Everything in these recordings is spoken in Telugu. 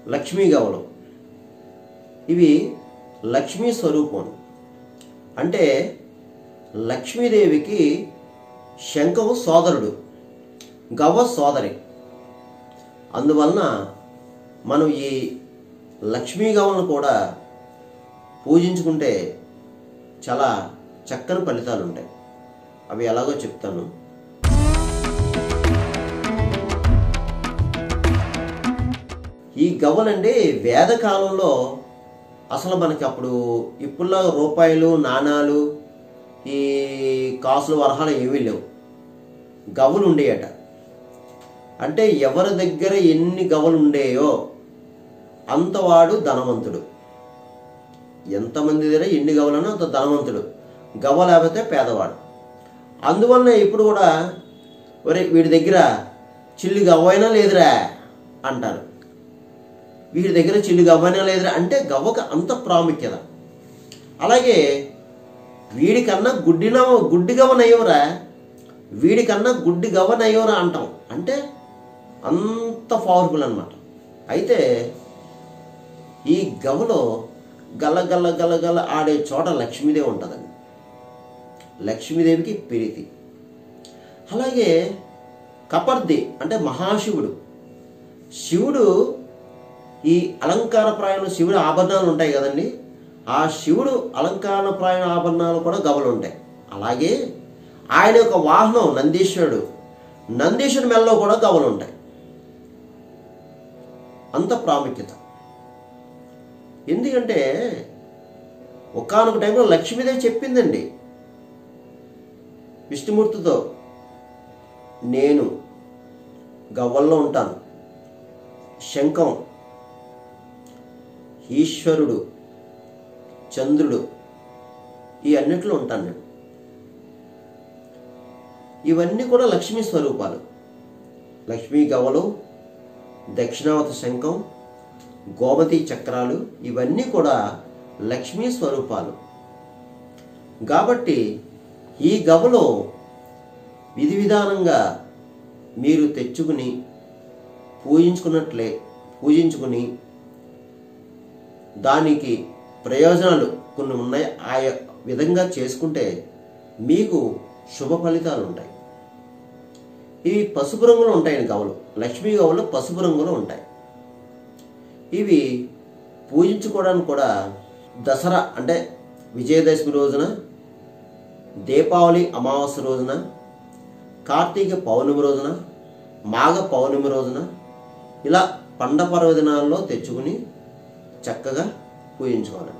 లక్ష్మీ గవలు ఇవి లక్ష్మీ స్వరూపం అంటే లక్ష్మీదేవికి శంఖము సోదరుడు గవ్వ సోదరి అందువలన మనం ఈ లక్ష్మీ గవ్వను కూడా పూజించుకుంటే చాలా చక్కని ఫలితాలు ఉంటాయి అవి ఎలాగో చెప్తాను ఈ గవ్వలండి వేదకాలంలో అసలు మనకి అప్పుడు ఇప్పుడులో రూపాయలు నాణాలు ఈ కాసులు వరహాలు ఏమీ లేవు గవ్వలు ఉండేయట అంటే ఎవరి దగ్గర ఎన్ని గవ్వలు ఉండేయో అంతవాడు ధనవంతుడు ఎంతమంది దగ్గర ఎన్ని గవ్వలనో అంత ధనవంతుడు గవ్వ లేకపోతే పేదవాడు అందువలన ఇప్పుడు కూడా ఒరే వీడి దగ్గర చిల్లి గవ్వైనా లేదురా అంటారు వీడి దగ్గర చిల్లి గవ్వైనా లేదురా అంటే గవ్వకు అంత ప్రాముఖ్యత అలాగే వీడికన్నా గుడ్డిన గుడ్డి గవ్వ నయ్యవరా వీడికన్నా గుడ్డి గవ్వ నయ్యవరా అంటాం అంటే అంత పవర్ఫుల్ అన్నమాట అయితే ఈ గవ్వలో గల్ల గల్ల గల్ల గల్ల ఆడే చోట లక్ష్మీదేవి ఉంటుందండి లక్ష్మీదేవికి ప్రీతి అలాగే కపర్ది అంటే మహాశివుడు శివుడు ఈ అలంకారప్రాయం శివుడు ఆభరణాలు ఉంటాయి కదండి ఆ శివుడు అలంకారప్రాయ ఆభరణాలు కూడా గవలు ఉంటాయి అలాగే ఆయన యొక్క వాహనం నందీశ్వరుడు నందీశ్వరుడి మెల్లో కూడా గవలు ఉంటాయి అంత ప్రాముఖ్యత ఎందుకంటే ఒకానొక టైంలో లక్ష్మీదేవి చెప్పిందండి విష్ణుమూర్తితో నేను గవ్వల్లో ఉంటాను శంఖం ఈశ్వరుడు చంద్రుడు ఈ అన్నిట్లో ఉంటాను నేను ఇవన్నీ కూడా లక్ష్మీ స్వరూపాలు లక్ష్మీ గవ్వలు దక్షిణావత శంఖం గోమతి చక్రాలు ఇవన్నీ కూడా లక్ష్మీ స్వరూపాలు కాబట్టి ఈ గవలో విధి విధానంగా మీరు తెచ్చుకుని పూజించుకున్నట్లే పూజించుకుని దానికి ప్రయోజనాలు కొన్ని ఉన్నాయి ఆ విధంగా చేసుకుంటే మీకు శుభ ఫలితాలు ఉంటాయి ఇవి పసుపు రంగులో ఉంటాయండి గవలు లక్ష్మీ గవలు పసుపు రంగులో ఉంటాయి ఇవి పూజించుకోవడానికి కూడా దసరా అంటే విజయదశమి రోజున దీపావళి అమావాస్య రోజున కార్తీక పౌర్ణమి రోజున మాఘ పౌర్ణమి రోజున ఇలా పండ పర్వదినాల్లో తెచ్చుకుని చక్కగా పూజించుకోవాలి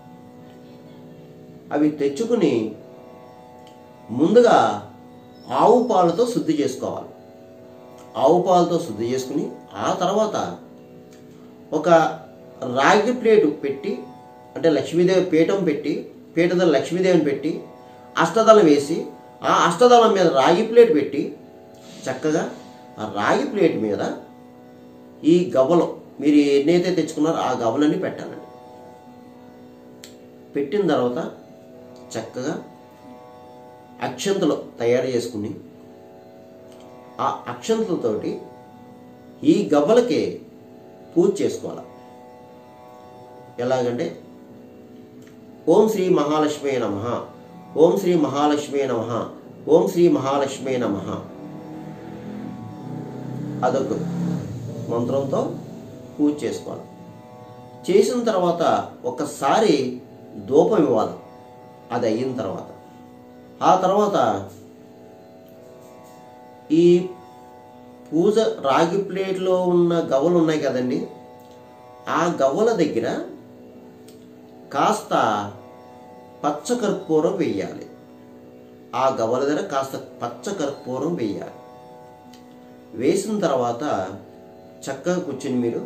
అవి తెచ్చుకుని ముందుగా ఆవు పాలతో శుద్ధి చేసుకోవాలి ఆవు పాలతో శుద్ధి చేసుకుని ఆ తర్వాత ఒక రాగి ప్లేటు పెట్టి అంటే లక్ష్మీదేవి పీఠం పెట్టి పీఠదల లక్ష్మీదేవిని పెట్టి అష్టదళం వేసి ఆ అష్టదళం మీద రాగి ప్లేట్ పెట్టి చక్కగా ఆ రాగి ప్లేట్ మీద ఈ గవ్వలు మీరు ఎన్నైతే తెచ్చుకున్నారో ఆ గవ్వలన్నీ పెట్టాలండి పెట్టిన తర్వాత చక్కగా అక్షంతలు తయారు చేసుకుని ఆ అక్షంతలతోటి ఈ గవ్వలకి పూజ చేసుకోవాలి ఎలాగంటే ఓం శ్రీ మహాలక్ష్మి నమ ఓం శ్రీ మహాలక్ష్మి నమ ఓం శ్రీ మహాలక్ష్మి నమ అదొక మంత్రంతో పూజ చేసుకోవాలి చేసిన తర్వాత ఒకసారి ధూపం ఇవ్వాలి అది అయిన తర్వాత ఆ తర్వాత ఈ పూజ రాగి ప్లేట్లో ఉన్న గవ్వలు ఉన్నాయి కదండి ఆ గవ్వల దగ్గర కాస్త పచ్చ కర్పూరం వేయాలి ఆ గవ్వల దగ్గర కాస్త పచ్చ కర్పూరం వేయాలి వేసిన తర్వాత చక్కగా కూర్చుని మీరు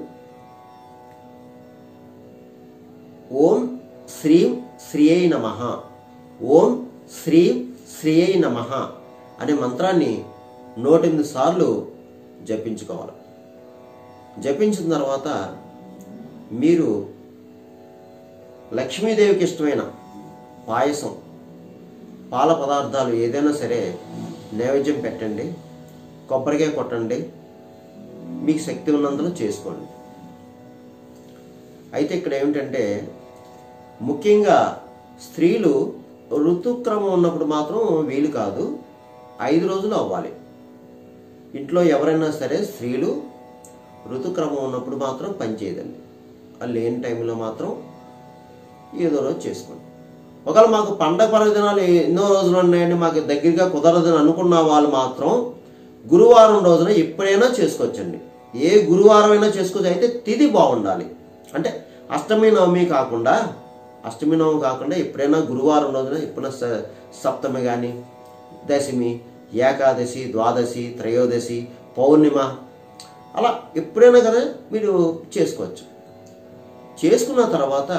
ఓం శ్రీం శ్రీయై నమ ఓం శ్రీం శ్రీయై నమ అనే మంత్రాన్ని నూటెనిమిది సార్లు జపించుకోవాలి జపించిన తర్వాత మీరు లక్ష్మీదేవికి ఇష్టమైన పాయసం పాల పదార్థాలు ఏదైనా సరే నైవేద్యం పెట్టండి కొబ్బరికాయ కొట్టండి మీకు శక్తి ఉన్నంతలో చేసుకోండి అయితే ఇక్కడ ఏమిటంటే ముఖ్యంగా స్త్రీలు ఋతుక్రమం ఉన్నప్పుడు మాత్రం వీలు కాదు ఐదు రోజులు అవ్వాలి ఇంట్లో ఎవరైనా సరే స్త్రీలు ఋతుక్రమం ఉన్నప్పుడు మాత్రం పనిచేయదండి ఆ లేని టైంలో మాత్రం ఏదో రోజు చేసుకోండి ఒకవేళ మాకు పండగ పర్వదినాలు ఎన్నో రోజులు ఉన్నాయండి మాకు దగ్గరగా కుదరదని అనుకున్న వాళ్ళు మాత్రం గురువారం రోజున ఎప్పుడైనా చేసుకోవచ్చండి ఏ గురువారం అయినా చేసుకోవచ్చు అయితే తిథి బాగుండాలి అంటే అష్టమి నవమి కాకుండా అష్టమి నవమి కాకుండా ఎప్పుడైనా గురువారం రోజున ఎప్పుడైనా స- సప్తమి కానీ దశమి ఏకాదశి ద్వాదశి త్రయోదశి పౌర్ణిమ అలా ఎప్పుడైనా కదా మీరు చేసుకోవచ్చు చేసుకున్న తర్వాత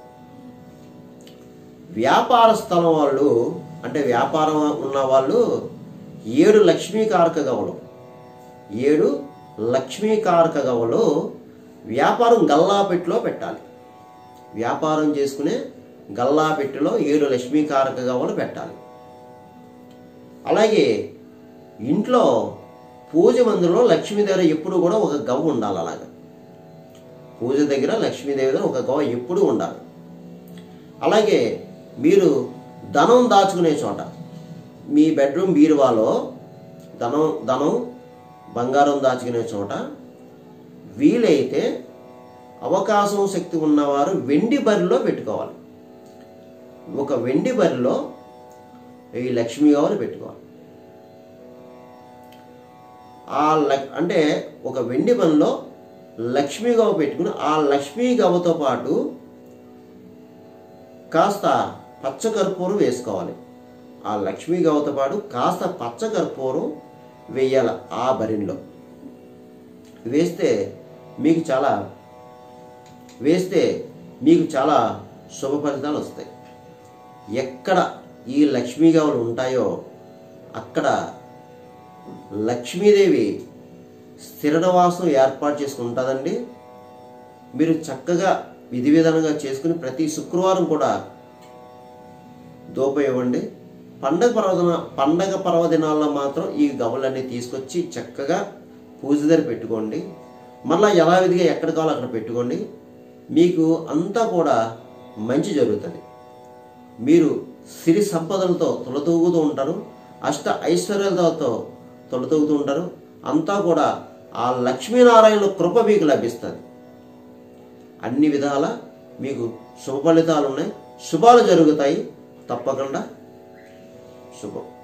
వ్యాపార స్థలం వాళ్ళు అంటే వ్యాపారం ఉన్న వాళ్ళు ఏడు లక్ష్మీకారక గవలు ఏడు లక్ష్మీకారక గవలు వ్యాపారం గల్లాపెట్టిలో పెట్టాలి వ్యాపారం చేసుకునే గల్లాపెట్టిలో ఏడు లక్ష్మీకారక గవలు పెట్టాలి అలాగే ఇంట్లో పూజ మందిరంలో లక్ష్మీదేవి ఎప్పుడు కూడా ఒక గవ్వ ఉండాలి అలాగా పూజ దగ్గర లక్ష్మీదేవి దగ్గర ఒక గవ్వ ఎప్పుడూ ఉండాలి అలాగే మీరు ధనం దాచుకునే చోట మీ బెడ్రూమ్ బీరువాలో ధనం ధనం బంగారం దాచుకునే చోట వీలైతే అవకాశం శక్తి ఉన్నవారు వెండి బరిలో పెట్టుకోవాలి ఒక వెండి బరిలో ఈ లక్ష్మీ గవ్వలు పెట్టుకోవాలి ఆ లక్ అంటే ఒక వెండి పనిలో లక్ష్మీ గవ్వ పెట్టుకుని ఆ లక్ష్మీ గవ్వతో పాటు కాస్త పచ్చకర్పూరం వేసుకోవాలి ఆ లక్ష్మీ గవ్వతో పాటు కాస్త పచ్చకర్పూరం వేయాలి ఆ బరిలో వేస్తే మీకు చాలా వేస్తే మీకు చాలా శుభ ఫలితాలు వస్తాయి ఎక్కడ ఈ లక్ష్మీ గవ్వలు ఉంటాయో అక్కడ లక్ష్మీదేవి స్థిర నివాసం ఏర్పాటు చేసుకుని ఉంటుందండి మీరు చక్కగా విధి విధానంగా చేసుకుని ప్రతి శుక్రవారం కూడా దూపం ఇవ్వండి పండగ పర్వదిన పండగ పర్వదినాల్లో మాత్రం ఈ గవ్వలన్నీ తీసుకొచ్చి చక్కగా పూజ దగ్గర పెట్టుకోండి మళ్ళీ యథావిధిగా ఎక్కడ కావాలో అక్కడ పెట్టుకోండి మీకు అంతా కూడా మంచి జరుగుతుంది మీరు సిరి సంపదలతో తొలతూగుతూ ఉంటారు అష్ట ఐశ్వర్యాలతో తొలతూగుతూ ఉంటారు అంతా కూడా ఆ లక్ష్మీనారాయణ కృప మీకు లభిస్తుంది అన్ని విధాల మీకు శుభ ఫలితాలు ఉన్నాయి శుభాలు జరుగుతాయి తప్పకుండా శుభం